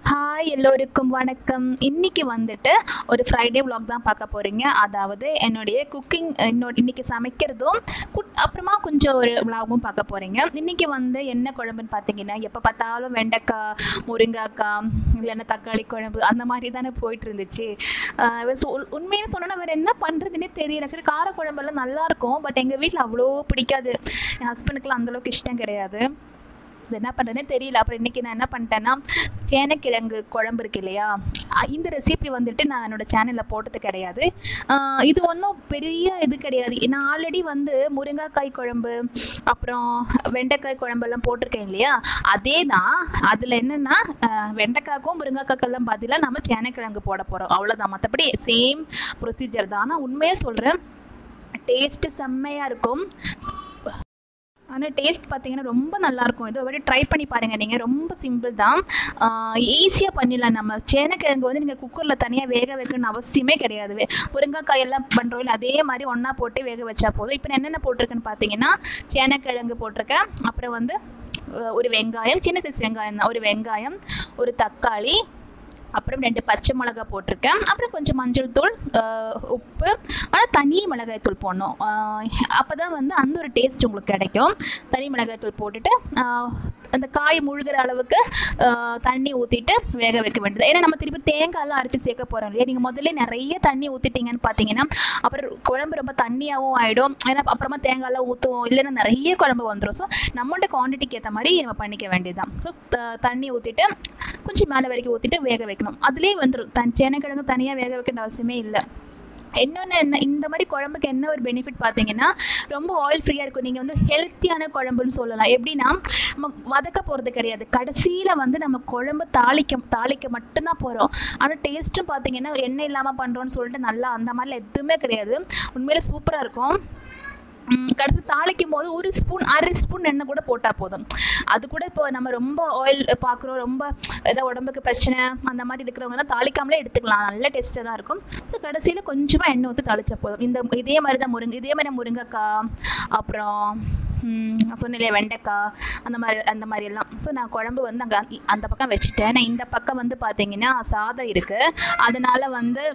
hi எல்லோருக்கும் வணக்கம் இன்னைக்கு வந்துட்டு ஒரு ஃப்ரைடே vlog தான் பார்க்க போறீங்க அதாவது என்னுடைய குக்கிங் என்னோட இன்னைக்கு சமைக்கிறதும் குட்- அப்புறமா கொஞ்சம் ஒரு vlogகும் பார்க்க போறீங்க இன்னைக்கு வந்து என்ன குழம்புன்னு பார்த்தீங்கன்னா எப்போ பார்த்தாலும் வெண்டைக்காய் முருங்கைக்காய் இல்லைன்னா தக்காளி குழம்பு அந்த மாதிரி தானே போயிட்டு இருந்துச்சு ஆஹ் so உ- உண்மையை சொன்னா வேற என்ன பண்றதுன்னே தெரியல ஆக்சுவலி கார குழம்பெல்லாம் நல்லா இருக்கும் பட் எங்க வீட்ல அவ்வளோ பிடிக்காது என் ஹஸ்பண்டுக்குலாம் அந்த அளவுக்கு இஷ்டம் கிடையாது இது என்ன பண்றதுனே தெரியல அப்புறம் இன்னைக்கு நான் என்ன பண்ணிட்டேன்னா சேனக்கிழங்கு குழம்பு இருக்கு இல்லையா அஹ் இந்த ரெசிபி வந்துட்டு நான் என்னோட சேனல்ல போட்டது கிடையாது ஆஹ் இது ஒன்றும் பெரிய இது கிடையாது நான் ஆல்ரெடி வந்து முருங்கைக்காய் குழம்பு அப்புறம் வெண்டைக்காய் குழம்பு எல்லாம் போட்டிருக்கேன் இல்லையா அதே தான் அதுல என்னன்னா ஆஹ் வெண்டைக்காய்க்கும் முருங்கைக்காய்க்கெல்லாம் பதிலா நம்ம சேனக்கிழங்கு போட போறோம் அவ்வளவுதான் மற்றபடி சேம் ப்ரொசீஜர் தான் ஆனா உண்மையா சொல்றேன் டேஸ்ட் செம்மையா இருக்கும் ஆனால் டேஸ்ட் பார்த்தீங்கன்னா ரொம்ப நல்லா இருக்கும் இது ஒரு ட்ரை பண்ணி பாருங்க நீங்கள் ரொம்ப சிம்பிள் தான் ஈஸியாக பண்ணிடலாம் நம்ம சேனக்கிழங்கு வந்து நீங்கள் குக்கரில் தனியாக வேக வைக்கணும்னு அவசியமே கிடையாது வே- முருங்கைக்காய் எல்லாம் பண்ணுறோம் இல்லை அதே மாதிரி ஒன்றா போட்டு வேக வச்சா போதும் இப்போ நான் என்னென்ன போட்டிருக்கேன்னு பார்த்தீங்கன்னா சேனக்கிழங்கு போட்டிருக்கேன் அப்புறம் வந்து அஹ், ஒரு வெங்காயம் சின்ன சைஸ் வெங்காயம் தான் ஒரு வெங்காயம் ஒரு தக்காளி அப்புறம் ரெண்டு பச்சை மிளகாய் போட்டிருக்கேன் அப்புறம் கொஞ்சம் மஞ்சள் தூள் ஆஹ் உப்பு ஆனால் தனி மிளகாய் தூள் போடணும் ஆஹ் அப்பதான் வந்து அந்த ஒரு டேஸ்ட் உங்களுக்கு கிடைக்கும் தனி மிளகாய் தூள் போட்டுட்டு ஆஹ் அந்த காய் முழுகிற அளவுக்கு ஆஹ் தண்ணி ஊற்றிட்டு வேக வைக்க வேண்டியது ஏன்னா நம்ம திருப்பி தேங்காய்லாம் அரைச்சி சேர்க்க போறோம் இல்லையா நீங்கள் முதல்ல நிறைய தண்ணி ஊற்றிட்டீங்கன்னு பார்த்தீங்கன்னா அப்புறம் குழம்பு ரொம்ப தண்ணியாகவும் ஆயிடும் ஏன்னா அப்புறமா தேங்காய்லாம் ஊற்றுவோம் இல்லைன்னா நிறைய குழம்பு வந்துடும் ஸோ நம்மளோட குவான்டிட்டிக்கு ஏற்ற மாதிரி நம்ம பண்ணிக்க வேண்டியதுதான் ஸோ தண்ணி ஊற்றிட்டு கொஞ்சம் மேலே வரைக்கும் ஊற்றிட்டு வேக வைக்கணும் அதுலேயே வந்துடும் தன் சேனக்கிழங்கு தனியாக வேக வைக்கணும் அவசியமே இல்லை இன்னொன்று என்ன இந்த மாதிரி குழம்புக்கு என்ன ஒரு பெனிஃபிட் பார்த்தீங்கன்னா ரொம்ப ஆயில் ஃப்ரீயாக இருக்கும் நீங்கள் வந்து ஹெல்த்தியான குழம்புன்னு சொல்லலாம் எப்படின்னா நம்ம வதக்க போகிறது கிடையாது கடைசியில் வந்து நம்ம குழம்பு தாளிக்க தாளிக்க மட்டும்தான் போகிறோம் ஆனால் டேஸ்ட்டும் பார்த்தீங்கன்னா எண்ணெய் இல்லாமல் பண்ணுறோன்னு சொல்லிட்டு நல்லா அந்த மாதிரிலாம் எதுவுமே கிடையாது உண்மையிலே சூப்பராக இருக்கும் உம் கடைசி தாளிக்கும் போது ஒரு ஸ்பூன் அரை ஸ்பூன் எண்ணெய் கூட போட்டா போதும் அது கூட இப்போ நம்ம ரொம்ப ஆயில் பார்க்குறோம் ரொம்ப ஏதாவது உடம்புக்கு பிரச்சனை அந்த மாதிரி இருக்கிறவங்க தாளிக்காமலே எடுத்துக்கலாம் நல்ல டேஸ்ட்டாக தான் இருக்கும் ஸோ கடைசியில் கொஞ்சமாக எண்ணெய் ஊற்றி தாளிச்சா போதும் இந்த இதே மாதிரி தான் முருங்கை இதே மாதிரி முருங்கைக்காய் அப்புறம் உம் நான் சொன்னேன் இல்லையா வெண்டைக்காய் அந்த மாதிரி அந்த மாதிரி எல்லாம் ஸோ நான் குழம்பு வந்து அங்கே அந்த பக்கம் வச்சுட்டேன் நான் இந்த பக்கம் வந்து பார்த்தீங்கன்னா சாதம் இருக்கு அதனால வந்து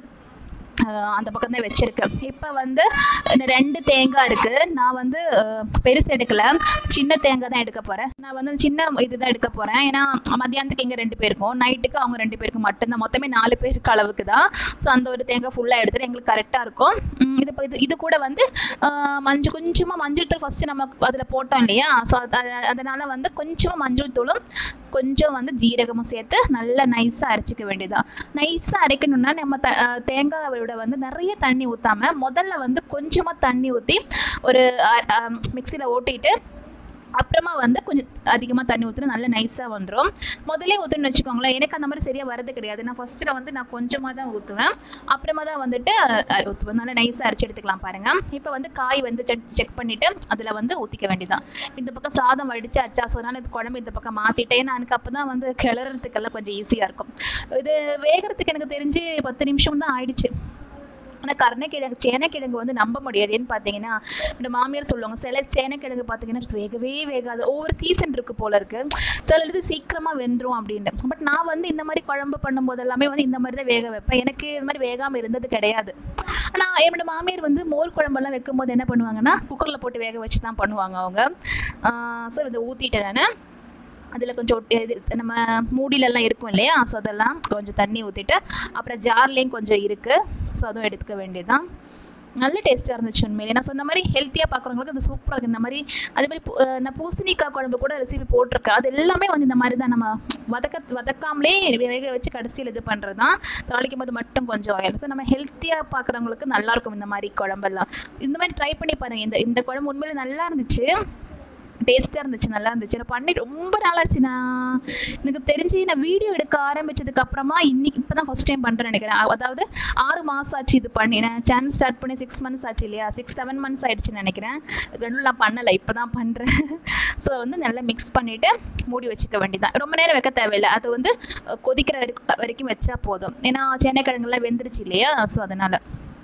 அஹ் அந்த பக்கம் தான் வச்சிருக்கேன் இப்போ வந்து இன்னும் ரெண்டு தேங்காய் இருக்கு நான் வந்து அஹ், பெருசு எடுக்கல சின்ன தேங்காய் தான் எடுக்க போறேன் நான் வந்து சின்ன இதுதான் எடுக்க போறேன் ஏன்னா மத்தியானத்துக்கு எங்க ரெண்டு பேருக்கும் நைட்டுக்கு அவங்க ரெண்டு பேருக்கு மட்டும்தான் மொத்தமே நாலு பேருக்கு அளவுக்கு தான் ஸோ அந்த ஒரு தேங்காய் ஃபுல்லா எடுத்துட்டு எங்களுக்கு கரெக்டா இருக்கும் உம் இது இப்ப இது இது கூட வந்து அஹ், மஞ்சள் கொஞ்சமா மஞ்சள் தூள் ஃபர்ஸ்ட் நம்ம அதுல போட்டோம் இல்லையா ஸோ அதனால வந்து கொஞ்சமா மஞ்சள் தூளும் கொஞ்சம் வந்து ஜீரகமும் சேர்த்து நல்லா நைஸா அரைச்சிக்க வேண்டியதா நைஸா அரைக்கணும்னா நம்ம த- அஹ் தேங்காயோட வந்து நிறைய தண்ணி ஊத்தாம முதல்ல வந்து கொஞ்சமா தண்ணி ஊத்தி ஒரு மிக்சியில ஓட்டிட்டு அப்புறமா வந்து கொஞ்சம் அதிகமா தண்ணி ஊற்றினா நல்லா நைஸா வந்துரும் முதல்ல ஊற்றுன்னு வச்சுக்கோங்களேன் எனக்கு அந்த மாதிரி சரியா வரது கிடையாது நான் ஃபர்ஸ்ட்ல வந்து நான் கொஞ்சமா தான் ஊத்துவேன் அப்புறமா தான் வந்துட்டு அஹ், ஊத்துவேன் நல்லா நைஸா அரைச்சு எடுத்துக்கலாம் பாருங்க இப்போ வந்து காய் வந்து செக் பண்ணிட்டு அதுல வந்து ஊத்திக்க வேண்டியதான் இந்த பக்கம் சாதம் வடிச்சு அச்சா சொன்னாலும் இது குழம்பு இந்த பக்கம் மாத்திட்டேன் ஏன்னா எனக்கு அப்பதான் வந்து கிளறதுக்கெல்லாம் கொஞ்சம் ஈஸியா இருக்கும் இது வேகறதுக்கு எனக்கு தெரிஞ்சு பத்து நிமிஷம் தான் ஆயிடுச்சு ஆனா கருணைக்கிழங்கு சேனைக்கிழங்கு வந்து நம்ப முடியாது ஏன்னு பாத்தீங்கன்னா இந்த மாமியார் சொல்லுவாங்க சில சேனைக்கிழங்கு பாத்தீங்கன்னா வேகவே வேகாது ஒவ்வொரு சீசன் இருக்கு போல இருக்கு சில இது சீக்கிரமா வெந்துரும் அப்படின்னு பட் நான் வந்து இந்த மாதிரி குழம்பு பண்ணும்போது எல்லாமே வந்து இந்த மாதிரி தான் வேக வைப்பேன் எனக்கு இந்த மாதிரி வேகாம இருந்தது கிடையாது ஆனா என்னோட மாமியார் வந்து மோர் குழம்பெல்லாம் வைக்கும்போது என்ன பண்ணுவாங்கன்னா குக்கர்ல போட்டு வேக வச்சு தான் பண்ணுவாங்க அவங்க ஸோ இதை ஊத்திட்டேன் நான் அதில் கொஞ்சம் ஒட்டி- இது நம்ம மூடியில எல்லாம் இருக்கும் இல்லையா ஸோ அதெல்லாம் கொஞ்சம் தண்ணி ஊற்றிட்டு அப்புறம் ஜார்லேயும் கொஞ்சம் இருக்கு ஸோ அதுவும் எடுத்துக்க வேண்டியதுதான் நல்ல டேஸ்ட்டாக இருந்துச்சு உண்மையிலே நான் சொன்ன மாதிரி ஹெல்த்தியாக பார்க்குறவங்களுக்கு அது சூப்பராக இருக்கு இந்த மாதிரி அதே மாதிரி பூ- அஹ் நான் பூசணிக்காய் குழம்பு கூட ரெசிபி போட்டிருக்கேன் அது எல்லாமே வந்து இந்த மாதிரி தான் நம்ம வதக்க வதக்காமலே வேக வச்சு கடைசியில் இது பண்ணுறது தான் தாளிக்கும் போது மட்டும் கொஞ்சம் ஆயில் ஸோ நம்ம ஹெல்த்தியாக பார்க்குறவங்களுக்கு நல்லா இருக்கும் இந்த மாதிரி குழம்பெல்லாம் இந்த மாதிரி ட்ரை பண்ணி பாருங்க இந்த இந்த குழம்பு உண்மையிலே நல்லா இருந்துச்சு டேஸ்ட்டாக இருந்துச்சு நல்லா இருந்துச்சு நான் பண்ணி ரொம்ப நாளாச்சு நான் எனக்கு தெரிஞ்சு நான் வீடியோ எடுக்க ஆரம்பிச்சதுக்கு அப்புறமா இன்னைக்கு இப்போ தான் ஃபர்ஸ்ட் டைம் பண்ணுறேன்னு நினைக்கிறேன் அ- அதாவது ஆறு மாதம் ஆச்சு இது பண்ணி நான் சேனல் ஸ்டார்ட் பண்ணி சிக்ஸ் மந்த்ஸ் ஆச்சு இல்லையா சிக்ஸ் செவன் மந்த்ஸ் ஆயிடுச்சுன்னு நினைக்கிறேன் ரெண்டும் நான் பண்ணலை இப்போ தான் பண்ணுறேன் ஸோ வந்து நல்லா மிக்ஸ் பண்ணிட்டு மூடி வச்சுக்க வேண்டியதான் ரொம்ப நேரம் வைக்க தேவையில்லை அது வந்து அஹ், கொதிக்கிற வரைக்கும் வரைக்கும் வச்சா போதும் ஏன்னா சேனைக்கிழங்குலாம் வெந்துருச்சு இல்லையா ஸோ அதனால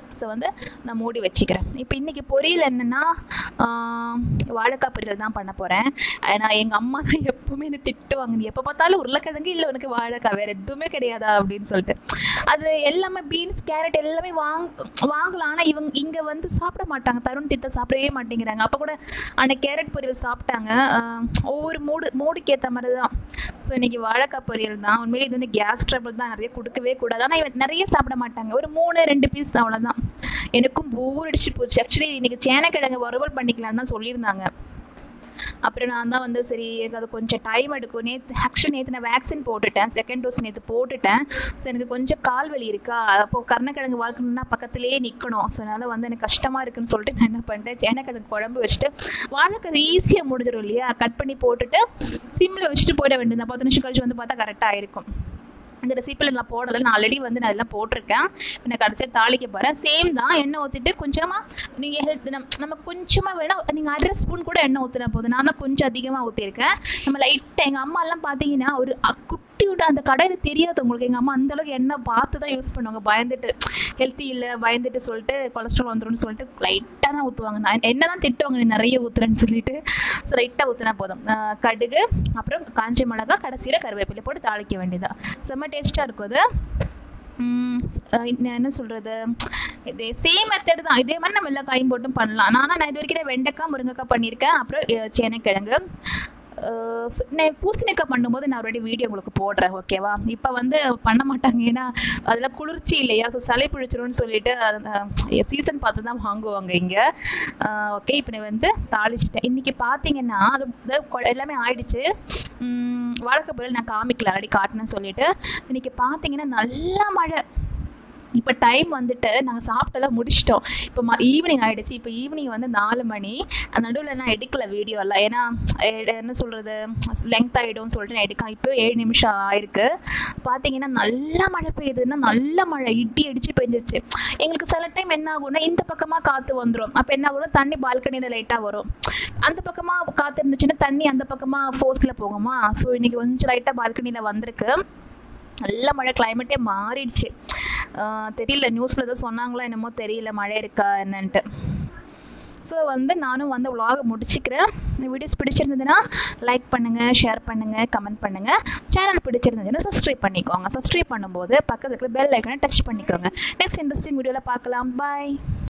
ஸோ வந்து நான் மூடி வச்சுக்கிறேன் இப்போ இன்னைக்கு பொரியல் என்னன்னா வாழைக்காய் பொரியல் தான் பண்ண போகிறேன் நான் எங்கள் அம்மா தான் எப்பவுமே என்ன திட்டுவாங்க நீ எப்போ பார்த்தாலும் உருளைக்கிழங்கு இல்லை உனக்கு வாழைக்காய் வேறு எதுவுமே கிடையாதா அப்படின்னு சொல்லிட்டு அது எல்லாமே பீன்ஸ் கேரட் எல்லாமே வாங் வாங்கலாம் ஆனால் இவங்க இங்கே வந்து சாப்பிட மாட்டாங்க தருண் திட்ட சாப்பிடவே மாட்டேங்கிறாங்க அப்போ கூட அன்னைக்கு கேரட் பொரியல் சாப்பிட்டாங்க ஒவ்வொரு மூடு மூடுக்கு ஏற்ற மாதிரி தான் ஸோ இன்னைக்கு வாழைக்காய் பொரியல் தான் உண்மையிலே இது வந்து கேஸ் ட்ரபிள் தான் நிறைய கொடுக்கவே கூடாது ஆனால் இவன் நிறைய சாப்பிட மாட்டாங்க ஒரு மூணு ரெண்டு பீஸ் அவ்வளோதான் எனக்கும் போர் அடிச்சு போச்சு ஆக்சுவலி இன்னைக்கு சேனக்கிழங்கு வறுவல் பண்ணிக்கலாம்னு தான் சொல்லியிருந்தாங்க அப்புறம் நான் தான் வந்து சரி எனக்கு அது கொஞ்சம் டைம் எடுக்கும் நேற்று ஆக்சுவலி நேற்று நான் வேக்சின் போட்டுட்டேன் செகண்ட் டோஸ் நேற்று போட்டுட்டேன் ஸோ எனக்கு கொஞ்சம் கால் வலி இருக்கா அப்போ கருணக்கிழங்கு வளர்க்கணும்னா பக்கத்துலேயே நிற்கணும் ஸோ அதனால வந்து எனக்கு கஷ்டமாக இருக்குன்னு சொல்லிட்டு நான் என்ன பண்ணிட்டேன் சேனக்கிழங்கு குழம்பு வச்சுட்டு வாழைக்காய் ஈஸியாக முடிஞ்சிடும் இல்லையா கட் பண்ணி போட்டுட்டு சிம்மில் வச்சுட்டு போயிட வேண்டியது பத்து நிமிஷம் கழிச்சு வந்து பார்த்தா கரெக்டாக இருக்கும் இந்த ரெசிப்பியில் நான் போடலை நான் ஆல்ரெடி வந்து நான் இதெல்லாம் போட்டிருக்கேன் நான் கடைசியாக தாளிக்க போகிறேன் சேம் தான் எண்ணெய் ஊற்றிட்டு கொஞ்சமாக நீங்கள் ஹெல்த் நம்ம கொஞ்சமாக வேணால் நீங்கள் அரை ஸ்பூன் கூட எண்ணெய் ஊற்றினா போதும் நான் தான் கொஞ்சம் அதிகமாக ஊற்றிருக்கேன் நம்ம லைட்டாக எங்கள் அம்மாலாம் பார்த்தீங்கன்னா ஒரு குட்டியோட அந்த கடையில் தெரியாது உங்களுக்கு எங்கள் அம்மா அந்த அளவுக்கு எண்ணெய் பார்த்து தான் யூஸ் பண்ணுவாங்க பயந்துட்டு ஹெல்த்தி இல்லை பயந்துட்டு சொல்லிட்டு கொலஸ்ட்ரால் வந்துடும்னு சொல்லிட்டு லைட்டாக தான் ஊற்றுவாங்க நான் என்ன தான் திட்டுவாங்க நீ நிறைய ஊற்றுறேன்னு சொல்லிட்டு ஸோ லைட்டாக ஊற்றினா போதும் கடுகு அப்புறம் காஞ்ச மிளகா கடைசியில் கருவேப்பிலை போட்டு தாளிக்க வேண்டியதா செம்ம டேஸ்ட்டாக இருக்கும் அது என்ன சொல்றது இதே சேம் மெத்தட் தான் இதே மாதிரி நம்ம எல்லா காயும் போட்டும் பண்ணலாம் நானா நான் இது வரைக்கும் வெண்டைக்காய் முருங்கைக்காய் பண்ணியிருக்கேன் அப்புறம் சேனைக்கிழங்கு நான் பூசணிக்காய் பண்ணும்போது நான் ஆல்ரெடி வீடியோ உங்களுக்கு போடுறேன் ஓகேவா இப்போ வந்து பண்ண மாட்டாங்க ஏன்னா அதெல்லாம் குளிர்ச்சி இல்லையா ஸோ சளி பிடிச்சிரும்னு சொல்லிட்டு சீசன் பார்த்து தான் வாங்குவாங்க இங்கே ஓகே இப்போ நான் வந்து தாளிச்சிட்டேன் இன்னைக்கு பார்த்தீங்கன்னா அது எல்லாமே ஆயிடுச்சு வாழைக்காய் பொரியல் நான் காமிக்கல ஆல்ரெடி காட்டினேன்னு சொல்லிட்டு இன்னைக்கு பார்த்தீங்கன்னா நல்லா மழை இப்போ டைம் வந்துட்டு நாங்கள் சாப்பிட்டெல்லாம் முடிச்சிட்டோம் இப்போ ஈவினிங் ஆயிடுச்சு இப்போ ஈவினிங் வந்து நாலு மணி நடுவில் நான் எடுக்கல வீடியோ எல்லாம் ஏன்னா என்ன சொல்றது லெங்க் ஆகிடும்னு சொல்லிட்டு நான் எடுக்க இப்போ ஏழு நிமிஷம் ஆயிருக்கு பார்த்தீங்கன்னா நல்லா மழை பெய்யுதுன்னா நல்ல மழை இடி அடிச்சு பெஞ்சிச்சு எங்களுக்கு சில டைம் என்ன ஆகும்னா இந்த பக்கமாக காற்று வந்துடும் அப்போ என்ன ஆகும் தண்ணி பால்கனியில் லைட்டாக வரும் அந்த பக்கமாக காற்று இருந்துச்சுன்னா தண்ணி அந்த பக்கமாக ஃபோர்ஸில் போகுமா ஸோ இன்னைக்கு கொஞ்சம் லைட்டாக பால்கனியில் வந்திருக்கு நல்ல மழை கிளைமேட்டே மாறிடுச்சு தெரியல நியூஸில் ஏதோ சொன்னாங்களோ என்னமோ தெரியல மழை இருக்கா என்னன்ட்டு ஸோ வந்து நானும் வந்து விலாக முடிச்சுக்கிறேன் இந்த வீடியோஸ் பிடிச்சிருந்ததுன்னா லைக் பண்ணுங்கள் ஷேர் பண்ணுங்கள் கமெண்ட் பண்ணுங்கள் சேனல் பிடிச்சிருந்ததுன்னா சப்ஸ்கிரைப் பண்ணிக்கோங்க சப்ஸ்கிரைப் பண்ணும்போது பக்கத்தில் இருக்கிற பெல் ஐக்கனை டச் பண்ணிக்கோங்க நெக்ஸ்ட் இன்ட்ரெஸ்டிங் வீடியோவில் பார்க்கலாம் பாய்